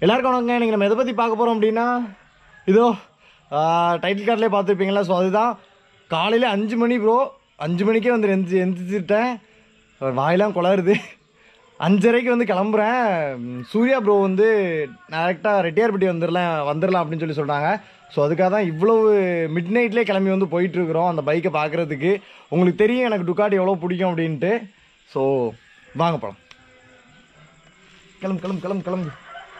எல்லாருக்கும் வணக்கங்க இன்றைக்கி நம்ம எதை பற்றி பார்க்க போகிறோம் அப்படின்னா இதோ டைட்டில் கார்ட்லேயே பார்த்துருப்பீங்களா ஸோ அதுதான் காலையில் அஞ்சு மணி ப்ரோ அஞ்சு மணிக்கே வந்து எந்திரி எந்திரிச்சிட்டேன் வாயெல்லாம் குளருது அஞ்சரைக்கு வந்து கிளம்புறேன் ம், சூர்யா ப்ரோ வந்து டேரெக்டாக ரெட்டியார்பட்டி வந்துடலாம் வந்துடலாம் அப்படின்னு சொல்லி சொல்கிறாங்க ஸோ அதுக்காக தான் இவ்வளவு மிட் நைட்லேயே கிளம்பி வந்து போயிட்டுருக்குறோம் அந்த பைக்கை பார்க்குறதுக்கு உங்களுக்கு தெரியும் எனக்கு டுக்காட்டி எவ்வளோ பிடிக்கும் அப்படின்ட்டு ஸோ வாங்க போகலாம் கிளம்பு கிளம்பு கிளம்பு கிளம்பு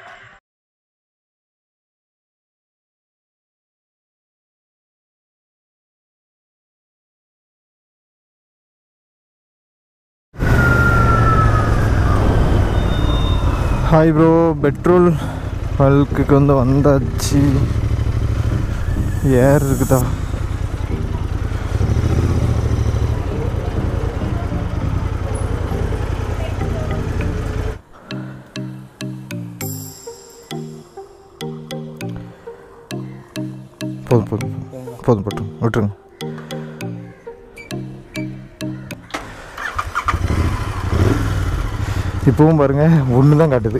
ஹாய் ப்ரோ பெட்ரோல் பல்க்குக்கு வந்து வந்தாச்சு ஏர் இருக்குதா போதும் போதும் போதும் போட்டும் விட்டுருங்க இப்பவும் பாருங்க ஒன்று தான் காட்டுது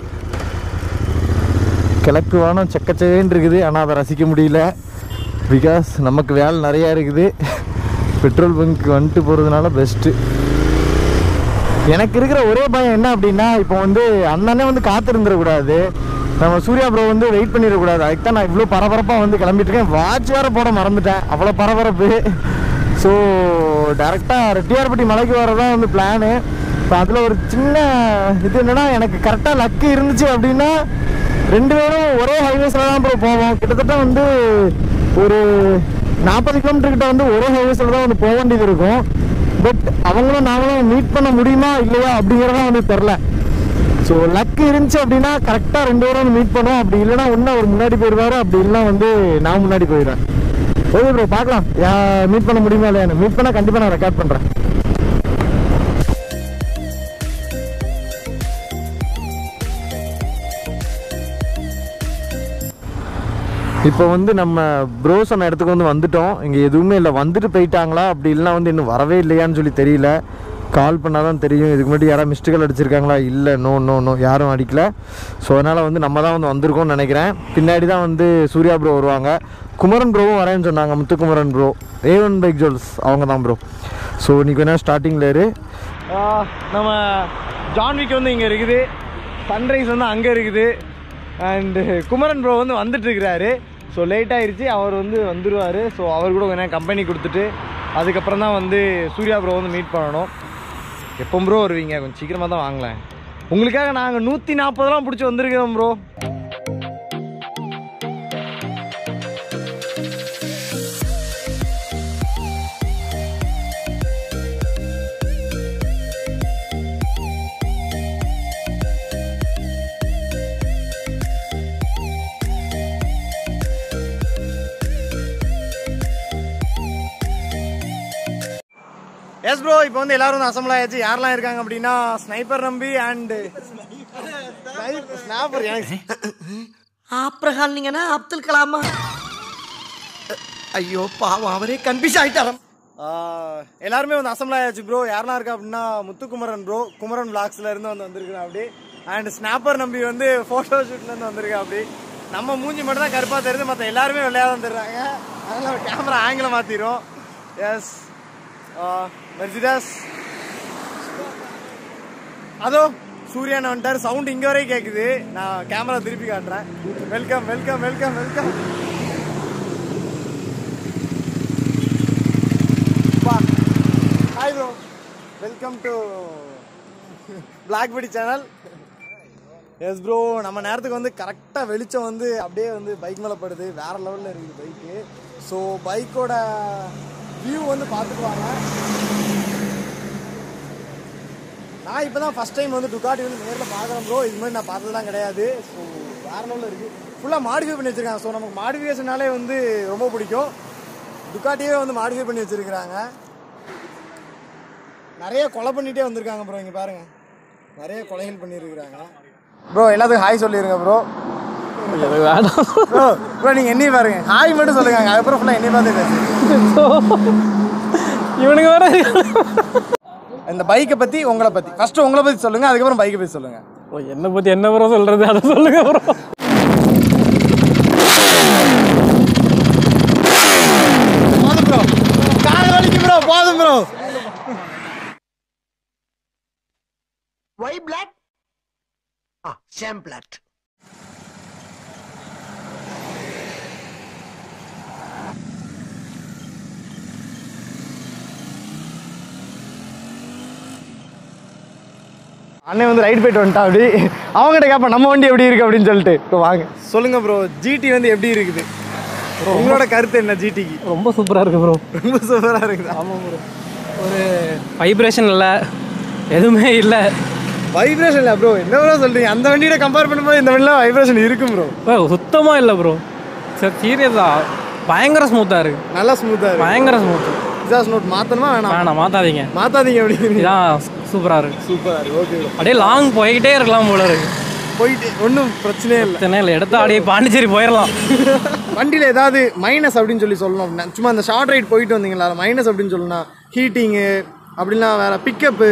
கிழக்கு வானம் செக்கச்சேன்னு இருக்குது ஆனால் அதை ரசிக்க முடியல பிகாஸ் நமக்கு வேலை நிறையா இருக்குது பெட்ரோல் பங்க் வந்துட்டு போகிறதுனால பெஸ்ட்டு எனக்கு இருக்கிற ஒரே பயம் என்ன அப்படின்னா இப்போ வந்து அண்ணனே வந்து காத்திருந்துடக்கூடாது நம்ம சூர்யா ப்ரோ வந்து வெயிட் பண்ணிடக்கூடாது அதுக்கு தான் நான் இவ்வளோ பரபரப்பாக வந்து கிளம்பிட்டு இருக்கேன் வாட்ச் வேறு போட மறந்துட்டேன் அவ்வளோ பரபரப்பு ஸோ டேரெக்டாக ரெட்டியார்பட்டி மலைக்கு வரதான் வந்து பிளானு இப்போ அதில் ஒரு சின்ன இது என்னன்னா எனக்கு கரெக்டாக லக்கு இருந்துச்சு அப்படின்னா ரெண்டு பேரும் ஒரே ஹைவேஸில் தான் ப்ரோ போவோம் கிட்டத்தட்ட வந்து ஒரு நாற்பது கிலோமீட்டர் கிட்ட வந்து ஒரே ஹைவேஸில் தான் வந்து போக வேண்டியது இருக்கும் பட் அவங்களும் நாங்களும் மீட் பண்ண முடியுமா இல்லையா அப்படிங்கிறதான் வந்து தெரில ஸோ லக்கு இருந்துச்சு அப்படின்னா கரெக்டாக ரெண்டு பேரும் வந்து மீட் பண்ணுவோம் அப்படி இல்லைன்னா ஒன்று அவர் முன்னாடி போயிடுவாரு அப்படி இல்லைன்னா வந்து நான் முன்னாடி போயிடுவேன் ஓகே ப்ரோ பார்க்கலாம் மீட் பண்ண முடியுமா இல்லையான்னு மீட் பண்ணால் கண்டிப்பாக நான் ரெக்கார்ட் பண்ணுறேன் இப்போ வந்து நம்ம ப்ரோ சொன்ன இடத்துக்கு வந்து வந்துட்டோம் இங்கே எதுவுமே இல்லை வந்துட்டு போயிட்டாங்களா அப்படி இல்லைனா வந்து இன்னும் வரவே இல்லையான்னு சொல்லி தெரியல கால் பண்ணால் தான் தெரியும் இதுக்கு முன்னாடி யாராவது மிஸ்டேக்கல் அடிச்சிருக்காங்களா இல்லை நோ நோ நோ யாரும் அடிக்கல ஸோ அதனால் வந்து நம்ம தான் வந்து வந்திருக்கோம்னு நினைக்கிறேன் பின்னாடி தான் வந்து சூர்யா ப்ரோ வருவாங்க குமரன் ப்ரோவும் வரேன்னு சொன்னாங்க முத்துக்குமரன் ப்ரோ ஏவன் பைக் ஜுவல்ஸ் அவங்க தான் ப்ரோ ஸோ இன்னைக்கு வேணால் ஸ்டார்டிங்கில் இரு நம்ம ஜான்விக் வந்து இங்கே இருக்குது சன்ரைஸ் வந்து அங்கே இருக்குது அண்டு குமரன் ப்ரோ வந்து வந்துட்டு இருக்கிறாரு ஸோ லேட் ஆயிருச்சு அவர் வந்து வந்துடுவார் ஸோ அவர் கூட கொஞ்சம் கம்பெனி கொடுத்துட்டு அதுக்கப்புறம் தான் வந்து சூர்யா ப்ரோ வந்து மீட் பண்ணணும் எப்போ ப்ரோ வருவீங்க கொஞ்சம் சீக்கிரமாக தான் வாங்கலேன் உங்களுக்காக நாங்கள் நூற்றி நாற்பதெல்லாம் பிடிச்சி வந்திருக்கோம் ப்ரோ எஸ் ப்ரோ இப்போ வந்து எல்லாரும் வந்து அசம்பிள் ஆயாச்சு யாரெல்லாம் இருக்காங்க அப்படின்னா ஸ்னைப்பர் நம்பி அண்ட் ஸ்னாப்பர் எனக்கு ஆப்ரஹால் நீங்கன்னா அப்துல் கலாமா ஐயோ பாவம் அவரே கன்ஃபியூஸ் ஆயிட்டாராம் ஆஹ், எல்லாருமே வந்து அசம்பிள் ஆயாச்சு ப்ரோ யாரெல்லாம் இருக்கா அப்படின்னா முத்துக்குமரன் ப்ரோ குமரன் பிளாக்ஸ்ல இருந்து வந்து வந்திருக்கிறேன் அப்படி அண்ட் ஸ்னாப்பர் நம்பி வந்து போட்டோ ஷூட்ல இருந்து வந்திருக்கேன் அப்படி நம்ம மூஞ்சி மட்டும் தான் கருப்பா தெரியுது மற்ற எல்லாருமே வெள்ளையா தான் தெரியுறாங்க அதனால கேமரா ஆங்கில மாத்திரும் எஸ் மெர்சிடாஸ் அதோ சூர்யான் வந்துட்டார் சவுண்ட் இங்க வரைக்கும் கேக்குது நான் கேமரா திருப்பி காட்டுறேன் welcome welcome welcome welcome hi bro welcome to பிளாக்பெடி சேனல் எஸ் ப்ரோ நம்ம நேரத்துக்கு வந்து கரெக்டாக வெளிச்சம் வந்து அப்படியே வந்து பைக் மேலே படுது வேற லெவலில் இருக்குது பைக்கு ஸோ பைக்கோட வியூ வந்து பார்த்துட்டு வாங்க நான் இப்போ தான் ஃபஸ்ட் டைம் வந்து டுகாட்டி வந்து நேரில் பார்க்குறேன் ப்ரோ இது மாதிரி நான் பார்த்ததுலாம் கிடையாது ஸோ வேற லெவலில் இருக்குது ஃபுல்லாக மாடிஃபை பண்ணி வச்சிருக்காங்க ஸோ நமக்கு மாடிஃபிகேஷனாலே வந்து ரொம்ப பிடிக்கும் டுகாட்டியே வந்து மாடிஃபை பண்ணி வச்சிருக்கிறாங்க நிறைய கொலை பண்ணிட்டே வந்திருக்காங்க ப்ரோ இங்கே பாருங்க நிறைய கொலைகள் பண்ணியிருக்கிறாங்க ப்ரோ எல்லாத்துக்கும் ஹாய் சொல்லிருங்க ப்ரோ ப்ரோ ப்ரோ நீங்கள் என்னையும் பாருங்க ஹாய் மட்டும் சொல்லுங்க அதுக்கப்புறம் ஃபுல்லாக என்னைய பார்த்து பேசுங்க இவனுங்க வேற இந்த பைக்கை பற்றி உங்களை பற்றி ஃபர்ஸ்ட் உங்களை பற்றி சொல்லுங்க அதுக்கப்புறம் பைக்கை பற்றி சொல்லுங்க ஓ, என்னை பத்தி என்ன ப்ரோ சொல்றது அதை சொல்லுங்க ப்ரோ சாம்பிளாட் அண்ணன் வந்து ரைட் போயிட்டு வந்துட்டா அப்படி அவங்ககிட்ட கேட்பேன் நம்ம வண்டி எப்படி இருக்கு அப்படின்னு சொல்லிட்டு இப்போ வாங்க சொல்லுங்க ப்ரோ ஜிடி வந்து எப்படி இருக்குது உங்களோட கருத்து என்ன ஜிடிக்கு ரொம்ப சூப்பராக இருக்கு ப்ரோ ரொம்ப சூப்பராக இருக்குதா ஆமாம் ப்ரோ ஒரு வைப்ரேஷன் இல்லை எதுவுமே இல்லை வைப்ரேஷன் இல்லை ப்ரோ என்ன ப்ரோ சொல்றீங்க அந்த வண்டியோட கம்பேர் பண்ணும்போது இந்த வண்டியில் வைப்ரேஷன் இருக்கும் ப்ரோ ப்ரோ சுத்தமாக இல்லை ப்ரோ சரி சீரியஸா பயங்கர ஸ்மூத்தாக இருக்கு நல்லா ஸ்மூத்தாக இருக்கு பயங்கர ஸ்மூத் எக்ஸாஸ் நோட் மாற்றணுமா வேணாம் வேணாம் மாற்றாதீங்க மாற்றாதீங்க அப்படிங்கிறீங்க இதான் சூப்பராக இருக்கு சூப்பராக இருக்கு ஓகே ப்ரோ அப்படியே லாங் போய்கிட்டே இருக்கலாம் போல இருக்கு போயிட்டு ஒன்றும் பிரச்சனையே இல்லை பிரச்சனை இல்லை எடுத்து அப்படியே பாண்டிச்சேரி போயிடலாம் வண்டியில் ஏதாவது மைனஸ் அப்படின்னு சொல்லி சொல்லணும் அப்படின்னா சும்மா அந்த ஷார்ட் ரைட் போயிட்டு வந்தீங்களா மைனஸ் அப்படின்னு சொல்லணும் ஹீட்டிங்கு அப்படிலாம் வேற பிக்கப்பு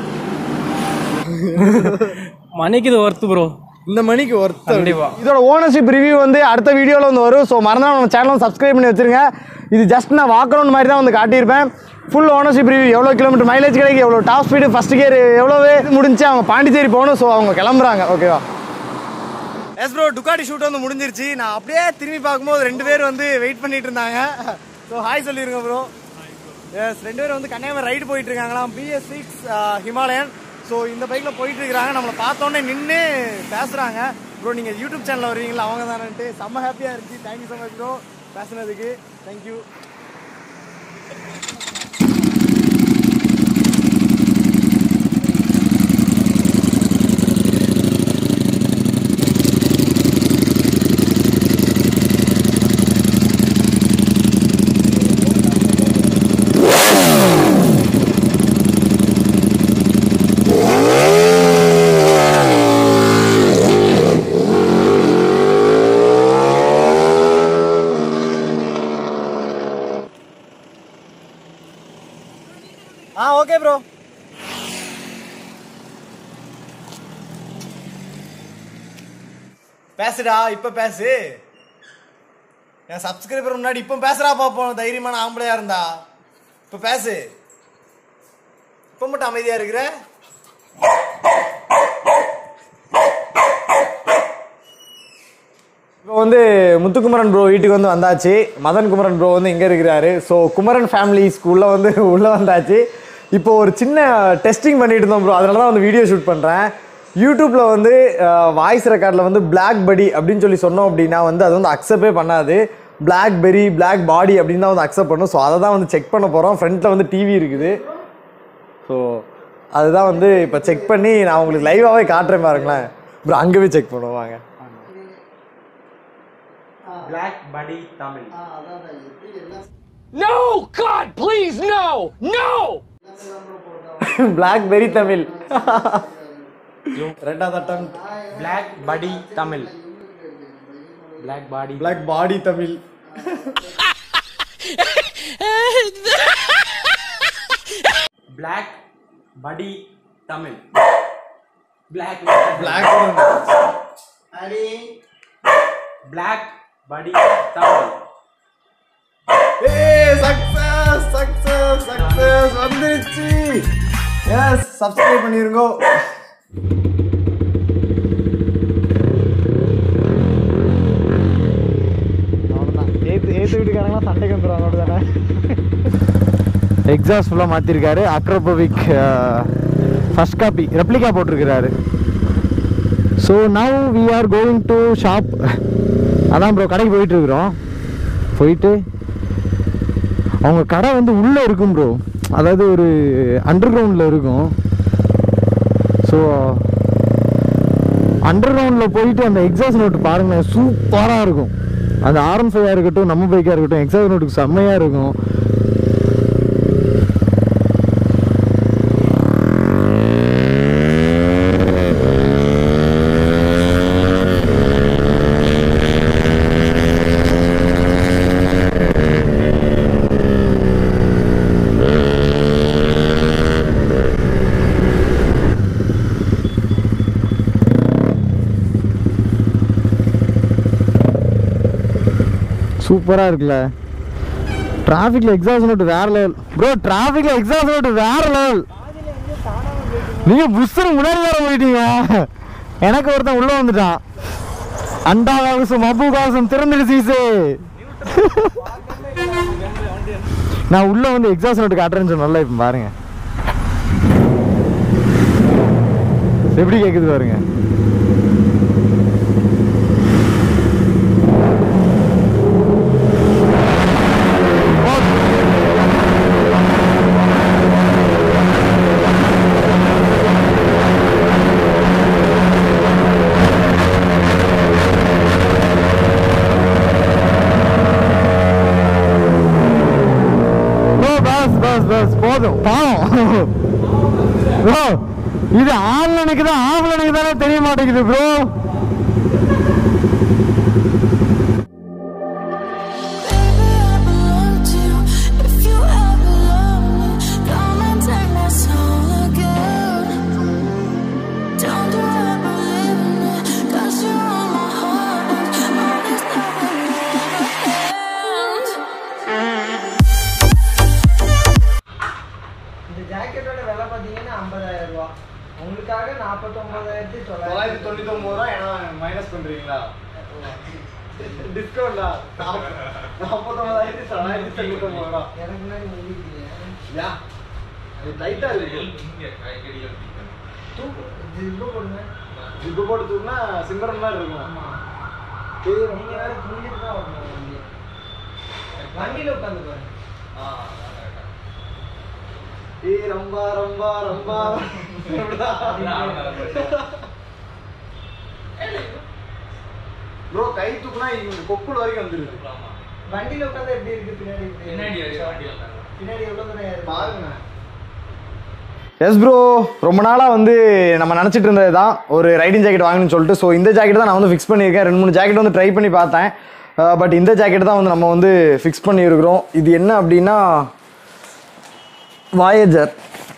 மணிக்கு இது ஒர்த்து ப்ரோ இந்த மணிக்கு ஒர்த் கண்டிப்பா. இதோட ஓனர்ஷிப் ரிவ்யூ வந்து அடுத்த வீடியோவில் வந்து வரும் ஸோ மறந்தாம நம்ம சேனலும் சப்ஸ்கிரைப் பண்ணி வச்சிருங்க இது ஜஸ்ட் நான் வாக் அரௌண்ட் மாதிரி தான் வந்து காட்டியிருப்பேன் ஃபுல் ஓனர்ஷிப் ரிவ்யூ எவ்வளோ கிலோமீட்டர் மைலேஜ் கிடைக்கும் எவ்வளோ டாப் ஸ்பீடு ஃபஸ்ட் கியர் எவ்வளோவே முடிஞ்சு அவங்க பாண்டிச்சேரி போகணும் ஸோ அவங்க கிளம்புறாங்க ஓகேவா எஸ் ப்ரோ டுக்காடி ஷூட் வந்து முடிஞ்சிருச்சு நான் அப்படியே திரும்பி பார்க்கும்போது ரெண்டு பேர் வந்து வெயிட் பண்ணிட்டு இருந்தாங்க ஸோ ஹாய் சொல்லிருங்க ப்ரோ எஸ் ரெண்டு பேரும் வந்து கன்னியாகுமரி ரைடு போயிட்டு இருக்காங்களாம் பிஎஸ் சிக்ஸ் ஹிமாலயன் ஸோ இந்த பைக்கில் போயிட்டு இருக்கிறாங்க நம்மளை பார்த்தோன்னே நின்று பேசுகிறாங்க ப்ரோ நீங்கள் யூடியூப் சேனலில் வருவீங்களா அவங்க தானேன்ட்டு செம்ம ஹாப்பியாக இருந்துச்சு தேங்க்யூ ஸோ மச் ப்ரோ பேசுனதுக்கு தேங்க்யூ ஆ ஓகே ப்ரோ பேசுடா இப்ப பேசு என் சப்ஸ்கிரைபர் முன்னாடி இப்ப பேசுறா பாப்போம் தைரியமான ஆம்பளையா இருந்தா இப்ப பேசு இப்ப மட்டும் அமைதியா இருக்கிற இப்போ வந்து முத்துக்குமரன் ப்ரோ வீட்டுக்கு வந்து வந்தாச்சு மதன் குமரன் ப்ரோ வந்து இங்கே இருக்கிறாரு ஸோ குமரன் ஃபேமிலி ஸ்கூலில் வந்து உள்ளே வந்தாச்சு இப்போ ஒரு சின்ன டெஸ்டிங் பண்ணிட்டு இருந்தோம் ப்ரோ அதனால தான் வந்து வீடியோ ஷூட் பண்ணுறேன் யூடியூப்பில் வந்து வாய்ஸ் ரெக்கார்டில் வந்து பிளாக் படி அப்படின்னு சொல்லி சொன்னோம் அப்படின்னா வந்து அது வந்து அக்செப்டே பண்ணாது பிளாக் பெரி பிளாக் பாடி அப்படின்னு தான் வந்து அக்செப்ட் பண்ணும் ஸோ அதை தான் வந்து செக் பண்ண போகிறோம் ஃப்ரண்ட்டில் வந்து டிவி இருக்குது ஸோ அதுதான் வந்து இப்போ செக் பண்ணி நான் உங்களுக்கு லைவாகவே காட்டுறேன் பாருங்களேன் ப்ரோ அங்கே போய் செக் பண்ணுவோம் வாங்க பிளாக் படி Tamil No! God, please, no! No! Black பெரி தமிழ் ரெண்டாவது அட்டம் பிளாக் படி தமிழ் பிளாக் பாடி பிளாக் பாடி தமிழ் பிளாக் படி தமிழ் பிளாக் பிளாக் பிளாக் படி தமிழ் ஏய் சக்சஸ் சக்சஸ் சக்சஸ் வந்துருச்சு எஸ் சப்ஸ்கிரைப் பண்ணிருங்க ஏத்து ஏத்து வீட்டுக்காரங்களாம் சண்டைக்கு வந்துடும் அதோட தானே எக்ஸாஸ்ட் ஃபுல்லாக மாற்றிருக்காரு அக்ரோபோவிக் ஃபர்ஸ்ட் காப்பி ரெப்ளிகா போட்டிருக்கிறாரு so now we are going to shop அதான் ப்ரோ கடைக்கு போயிட்டு இருக்கிறோம் போயிட்டு அவங்க கடை வந்து உள்ளே இருக்கும் ப்ரோ அதாவது ஒரு அண்டர் கிரவுண்டில் இருக்கும் ஸோ அண்டர் கிரவுண்டில் போயிட்டு அந்த எக்ஸாஸ் நோட்டு பாருங்க சூப்பராக இருக்கும் அந்த ஆர்என் ஃபைவாக இருக்கட்டும் நம்ம பைக்காக இருக்கட்டும் எக்ஸாஸ் நோட்டுக்கு செம்மையாக இருக்கும் சூப்பராக இருக்குல்ல டிராஃபிக்கில் எக்ஸாஸ் நோட்டு வேற லெவல் ப்ரோ டிராஃபிக்கில் எக்ஸாஸ் நோட்டு வேற லெவல் நீங்கள் புஷ்ஷர் முன்னாடி வேற போயிட்டீங்க எனக்கு ஒருத்தன் உள்ள வந்துட்டான் அண்டா கவசம் மபு கவசம் திறந்துடு சீசு நான் உள்ள வந்து எக்ஸாஸ்ட் நோட்டு காட்டுறேன்னு சொன்னல இப்போ பாருங்க எப்படி கேக்குது பாருங்க ப்ரோ பஸ் பஸ் பஸ் போதும் பாவம் ப்ரோ இது ஆன்லைனுக்கு தான் ஆஃப்லைனுக்கு தானே தெரிய மாட்டேங்குது bro Baby, I belong to you. If you ever love me, come and take my soul again. Don't you ever leave me, 'cause you're on my heart. All this never, never ends. இந்த ஜாக்கெட்டோட விலை பார்த்தீங்கன்னா ஐம்பதாயிரம் ரூபா உங்களுக்காக நாற்பத்தொம்பதாயிரத்தி தொள்ளாயிரத்தி தொண்ணூத்தி ஒன்பது ரூபா ஏன்னா மைனஸ் பண்றீங்களா டிஸ்கவுண்டா நாற்பத்தொன்பதாயிரத்தி தொள்ளாயிரத்தி தொண்ணூத்தி ஒன்பது ரூபா எனக்கு முன்னாடி எழுதிக்கிறீங்க யா அது டைட்டா இருக்கு தூக்கு இது இப்போ போடுங்க இப்போ போட்டு தூக்குனா சிம்மரன் மாதிரி இருக்கும் நீங்க வேற தூங்கிட்டு தான் வரணும் வண்டி வண்டியில் உட்காந்து பாருங்க ஏய் ரொம்ப ரொம்ப ரொம்ப ப்ரோ கை தூக்குனா இங்க கொக்குள் வரைக்கும் வந்துருது வண்டியில் உட்காந்து எப்படி இருக்கு பின்னாடி பின்னாடி எவ்வளோ தூரம் ஏறுது? பாருங்க எஸ் ப்ரோ ரொம்ப நாளாக வந்து நம்ம நினச்சிட்டு இருந்தது தான் ஒரு ரைடிங் ஜாக்கெட் வாங்கணும்னு சொல்லிட்டு ஸோ இந்த ஜாக்கெட் தான் நான் வந்து ஃபிக்ஸ் பண்ணியிருக்கேன் ரெண்டு மூணு ஜாக்கெட் வந்து ட்ரை பண்ணி பார்த்தேன் பட் இந்த ஜாக்கெட் தான் வந்து நம்ம வந்து ஃபிக்ஸ் பண்ணியிருக்கிறோம் இது என்ன அப்படின்னா வாயேஜர்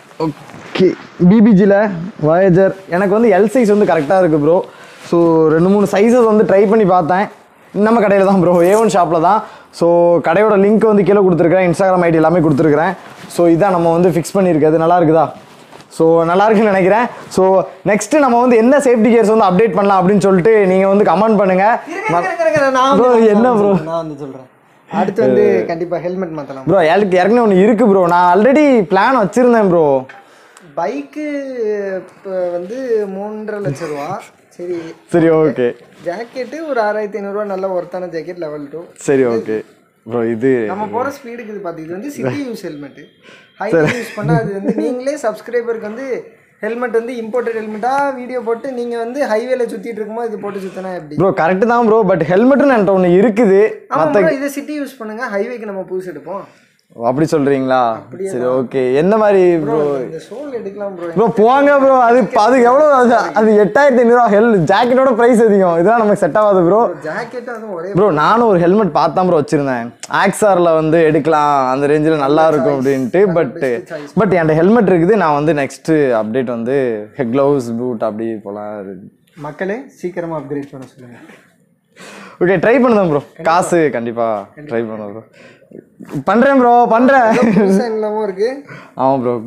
ஓகே பிபிஜியில் வாயேஜர் எனக்கு வந்து எல் சைஸ் வந்து கரெக்டாக இருக்குது ப்ரோ ஸோ ரெண்டு மூணு சைஸஸ் வந்து ட்ரை பண்ணி பார்த்தேன் நம்ம கடையில் தான் ப்ரோ ஏ ஒன் ஷாப்பில் தான் ஸோ கடையோட லிங்க் வந்து கீழே கொடுத்துருக்கேன் இன்ஸ்டாகிராம் ஐடி எல்லாமே கொடுத்துருக்குறேன் ஸோ இதான் நம்ம வந்து ஃபிக்ஸ் பண்ணியிருக்கிறது நல்லா இருக்குதா ஸோ நல்லா இருக்குன்னு நினைக்கிறேன் ஸோ நெக்ஸ்ட் நம்ம வந்து என்ன சேஃப்டி கியர்ஸ் வந்து அப்டேட் பண்ணலாம் அப்படின்னு சொல்லிட்டு நீங்கள் வந்து கமெண்ட் பண்ணுங்கள் இருங்க, இருங்க, இருங்க, இருங்க, நான் Bro, வந்து என்ன bro? நான் வந்து சொல்கிறேன் அடுத்து வந்து கண்டிப்பாக ஹெல்மெட் மாற்றலாம் ப்ரோ எனக்கு ஏற்கனவே ஒன்று இருக்குது ப்ரோ நான் ஆல்ரெடி பிளான் வச்சுருந்தேன் ப்ரோ பைக்கு இப்போ வந்து மூன்றரை லட்சம் ரூபா சரி சரி ஓகே ஜாக்கெட்டு ஒரு ஆறாயிரத்தி ஐநூறுரூவா நல்ல ஒர்த்தான ஜாக்கெட் லெவல் டூ சரி ஓகே ப்ரோ இது நம்ம போகிற ஸ்பீடுக்கு இது பார்த்து இது வந்து city use helmet high use பண்ணால் அது வந்து நீங்களே சப்ஸ்கிரைபருக்கு வந்து ஹெல்மெட் வந்து இம்போர்ட்டட் ஹெல்மெட்டாக வீடியோ போட்டு நீங்கள் வந்து ஹைவேல சுற்றிட்டு இருக்கும்போது இது போட்டு சுற்றினா எப்படி ப்ரோ கரெக்டு தான் ப்ரோ பட் ஹெல்மெட்னு என்கிட்ட ஒன்று இருக்குது ஆமாம் மற்ற bro, இதை சிட்டி யூஸ் பண்ணுங்க ஹைவேக்கு நம்ம புதுசு எடுப்போம் அப்படி சொல்கிறீங்களா சரி ஓகே எந்த மாதிரி ப்ரோ இந்த சோல் எடுக்கலாம் ப்ரோ ப்ரோ போங்க ப்ரோ அது அது எவ்வளோ அது அது எட்டாயிரத்தி ஐநூறுவா ஹெல் ஜாக்கெட்டோட ப்ரைஸ் அதிகம் இதெல்லாம் நமக்கு செட் ஆகாது ப்ரோ ஜாக்கெட்டும் அதுவும் ஒரே ப்ரோ நானும் ஒரு ஹெல்மெட் பார்த்தா ப்ரோ வச்சுருந்தேன் ஆக்ஸாரில் வந்து எடுக்கலாம் அந்த ரேஞ்சில் நல்லா இருக்கும் அப்படின்ட்டு பட் பட் என்கிட்ட ஹெல்மெட் இருக்குது நான் வந்து நெக்ஸ்ட்டு அப்டேட் வந்து க்ளவுஸ் பூட் அப்படி போகலாம் மக்களே சீக்கிரமாக அப்கிரேட் பண்ண சொல்லுங்கள் ஓகே ட்ரை பண்ணுதேன் ப்ரோ காசு கண்டிப்பாக ட்ரை பண்ணுவேன் ப்ரோ பண்ணுறேன் ப்ரோ பண்ணுறேன் புதுசாக இல்லாமல் இருக்குது ஆமாம் ப்ரோ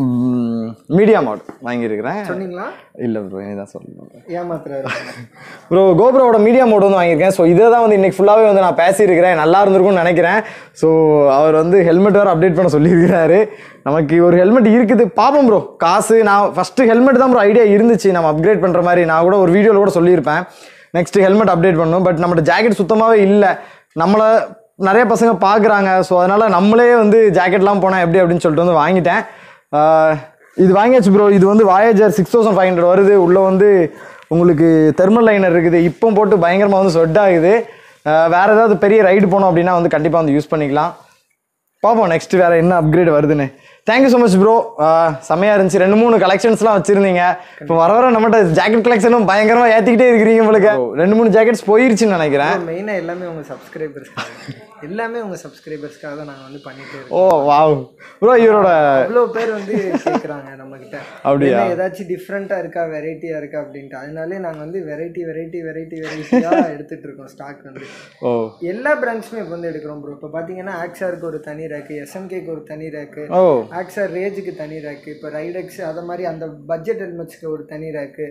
மீடியா மாட் வாங்கியிருக்கிறேன் சொன்னீங்களா இல்லை ப்ரோ இனி தான் சொல்லணும் ஏமாத்துறாரு ப்ரோ கோப்ரோவோட மீடியா மோட் வந்து வாங்கியிருக்கேன் ஸோ இதை தான் வந்து இன்னைக்கு ஃபுல்லாகவே வந்து நான் பேசியிருக்கிறேன் நல்லா இருந்திருக்கும்னு நினைக்கிறேன் ஸோ அவர் வந்து ஹெல்மெட் வேறு அப்டேட் பண்ண சொல்லியிருக்கிறாரு நமக்கு ஒரு ஹெல்மெட் இருக்குது பார்ப்போம் ப்ரோ காசு நான் ஃபஸ்ட்டு ஹெல்மெட் தான் ப்ரோ ஐடியா இருந்துச்சு நம்ம அப்கிரேட் பண்ணுற மாதிரி நான் கூட ஒரு வீடியோவில் கூட சொல்லியிருப்பேன் நெக்ஸ்ட் ஹெல்மெட் அப்டேட் பண்ணணும் பட் நம்மளோட ஜாக்கெட் சுத்தமாகவே இல்லை நம்மளை நிறைய பசங்க பார்க்குறாங்க ஸோ அதனால் நம்மளே வந்து ஜாக்கெட்லாம் போனால் எப்படி அப்படின்னு சொல்லிட்டு வந்து வாங்கிட்டேன் ஆஹ் இது வாங்கியாச்சு ப்ரோ இது வந்து voyager six thousand five hundred வருது உள்ளே வந்து உங்களுக்கு தெர்மல் லைனர் இருக்குது இப்போ போட்டு பயங்கரமாக வந்து ஸ்வெட் ஆகுது ஆஹ் வேற ஏதாவது பெரிய ரைடு போனோம் அப்படின்னா வந்து கண்டிப்பாக வந்து யூஸ் பண்ணிக்கலாம் பார்ப்போம் நெக்ஸ்ட் வேற என்ன அப்கிரேட் வருதுன்னு தேங்க்யூ ஸோ மச் ப்ரோ செம்மையாக இருந்துச்சு ரெண்டு மூணு கலெக்ஷன்ஸ்லாம் வச்சிருந்தீங்க இப்போ வர வர நம்மகிட்ட ஜாக்கெட் கலெக்ஷனும் பயங்கரமாக ஏற்றிக்கிட்டே இருக்கிறீங்க உங்களுக்கு ரெண்டு மூணு ஜாக்கெட்ஸ் போயிருச்சுன்னு நினைக்கிறேன் மெயினாக எல்லாமே உங்கள் சப்ஸ்கிரைபர்ஸ்க்காக எல்லாமே உங்கள் சப்ஸ்கிரைபர்ஸ்க்காக தான் நாங்கள் வந்து பண்ணிகிட்டே இருக்கோம் ஓ வாவ் ப்ரோ இவரோட அவ்வளோ பேர் வந்து கேட்குறாங்க நம்மக்கிட்ட அப்படியா? என்ன ஏதாச்சும் டிஃப்ரெண்ட்டாக இருக்கா வெரைட்டியாக இருக்கா அப்படின்ட்டு அதனாலே நாங்கள் வந்து வெரைட்டி வெரைட்டி வெரைட்டி வெரைட்டியாக எடுத்துகிட்டு இருக்கோம் ஸ்டாக் வந்து ஓ எல்லா பிராண்ட்ஸுமே இப்போ வந்து எடுக்கிறோம் ப்ரோ இப்போ பார்த்தீங்கன்னா ஆக்ஸாருக்கு ஒரு தனி ரேக்கு எஸ்எம்கேக்கு ஒரு தனி ரேக்கு ஓ ஆக்ஸார் ரேஜுக்கு தனி ரேக்கு இப்போ ரைடெக்ஸ் அதை மாதிரி அந்த பட்ஜெட் ஹெல்மெட்ஸ்க்கு ஒரு தனி ரேக்கு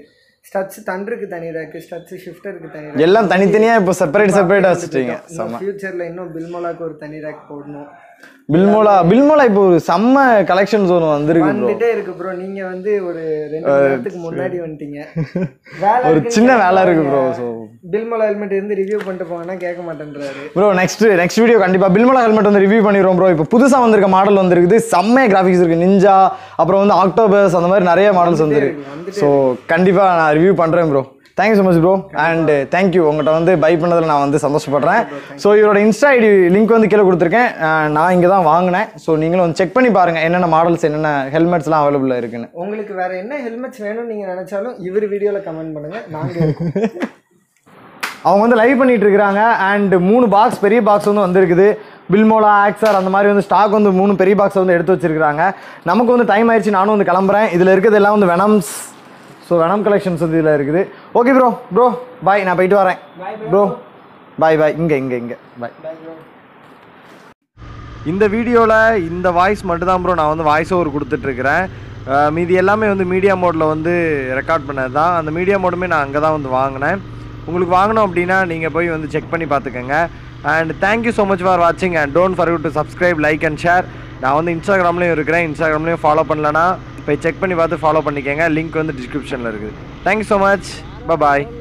ஸ்டட்ஸ் தண்டருக்கு தனி ரேக்கு ஸ்டட்ஸ் ஷிஃப்டருக்கு தனி rack. எல்லாம் தனித்தனியாக இப்போ செப்பரேட் செப்பரேட்டாக வச்சுட்டீங்க இன்னும் ஃபியூச்சரில் இன்னும் பில்மோலாக்கு ஒரு தனி ரேக் போடணும் பில்மோலா பில்மோலா இப்போ ஒரு செம்ம கலெக்ஷன்ஸ் ஒன்று வந்திருக்கு ப்ரோ வந்துட்டே இருக்கு ப்ரோ நீங்க வந்து ஒரு ரெண்டு மணி நேரத்துக்கு முன்னாடி வந்துட்டீங்க வேலை ஒரு இருக்குன்னு சின்ன வேலை இருக்கு ப்ரோ ஸோ பில்மோலா ஹெல்மெட் இருந்து ரிவ்யூ பண்ணிட்டு போங்கன்னா கேட்க மாட்டேன்றாரு ப்ரோ நெக்ஸ்ட் நெக்ஸ்ட் வீடியோ கண்டிப்பாக பில்மோலா ஹெல்மெட் வந்து ரிவ்யூ பண்ணிடுவோம் ப்ரோ இப்போ புதுசாக வந்திருக்க மாடல் வந்திருக்குது செம்மைய கிராஃபிக்ஸ் இருக்குது நிஞ்சா அப்புறம் வந்து ஆக்டோபஸ் அந்த மாதிரி நிறைய மாடல்ஸ் வந்துருக்கு ஸோ கண்டிப்பாக நான் ரிவ்யூ பண்ணுறேன் bro thank you so much bro and thank you உங்கள்கிட்ட வந்து பை பண்ணதில் நான் வந்து சந்தோஷப்படுறேன் ஸோ இவரோட இன்ஸ்டா ஐடி லிங்க் வந்து கீழே கொடுத்துருக்கேன் அஹ் நான் இங்கே தான் வாங்கினேன் ஸோ நீங்களும் வந்து செக் பண்ணி பாருங்கள் என்னென்ன மாடல்ஸ் என்னென்ன ஹெல்மெட்ஸ்லாம் அவைலபிளாக இருக்குன்னு உங்களுக்கு வேற என்ன ஹெல்மெட்ஸ் வேணும்னு நீங்க நினைச்சாலும் இவர் வீடியோல கமெண்ட் பண்ணுங்க நாங்க இருக்கோம் அவங்க வந்து லைவ் பண்ணிட்டு இருக்காங்க அண்ட் மூணு பாக்ஸ் பெரிய பாக்ஸ் வந்து வந்திருக்குது பில்மோலா ஆக்சர் அந்த மாதிரி வந்து ஸ்டாக் வந்து மூணு பெரிய பாக்ஸ் வந்து எடுத்து வச்சிருக்காங்க நமக்கு வந்து டைம் ஆயிடுச்சு நானும் வந்து கிளம்புறேன் இதில் இருக்கிறது எல்லாம் வந்து வெனம்ஸ் ஸோ வெனம் கலெக்ஷன்ஸ் வந்து இதில் இருக்குது ஓகே ப்ரோ ப்ரோ பாய் நான் போயிட்டு வரேன் ப்ரோ பாய் பாய் இங்கே இங்கே இங்கே பாய் இந்த வீடியோவில் இந்த வாய்ஸ் மட்டும் தான் ப்ரோ நான் வந்து வாய்ஸ் ஓவர் கொடுத்துட்ருக்கிறேன் மீதி எல்லாமே வந்து மீடியா மோடில் வந்து ரெக்கார்ட் பண்ணது தான் அந்த மீடியா மோடுமே நான் அங்கே தான் வந்து வாங்கினேன் உங்களுக்கு வாங்கணும் அப்படின்னா நீங்கள் போய் வந்து செக் பண்ணி பார்த்துக்கோங்க and thank you so much for வாட்சிங் and don't forget to subscribe like and share நான் வந்து இன்ஸ்டாகிராம்லேயும் இருக்கிறேன் இன்ஸ்டாகிராம்லேயும் ஃபாலோ பண்ணலன்னா போய் செக் பண்ணி பார்த்து ஃபாலோ பண்ணிக்கோங்க லிங்க் வந்து டிஸ்கிரிப்ஷனில் இருக்குது தேங்க்யூ ஸோ மச் பாய்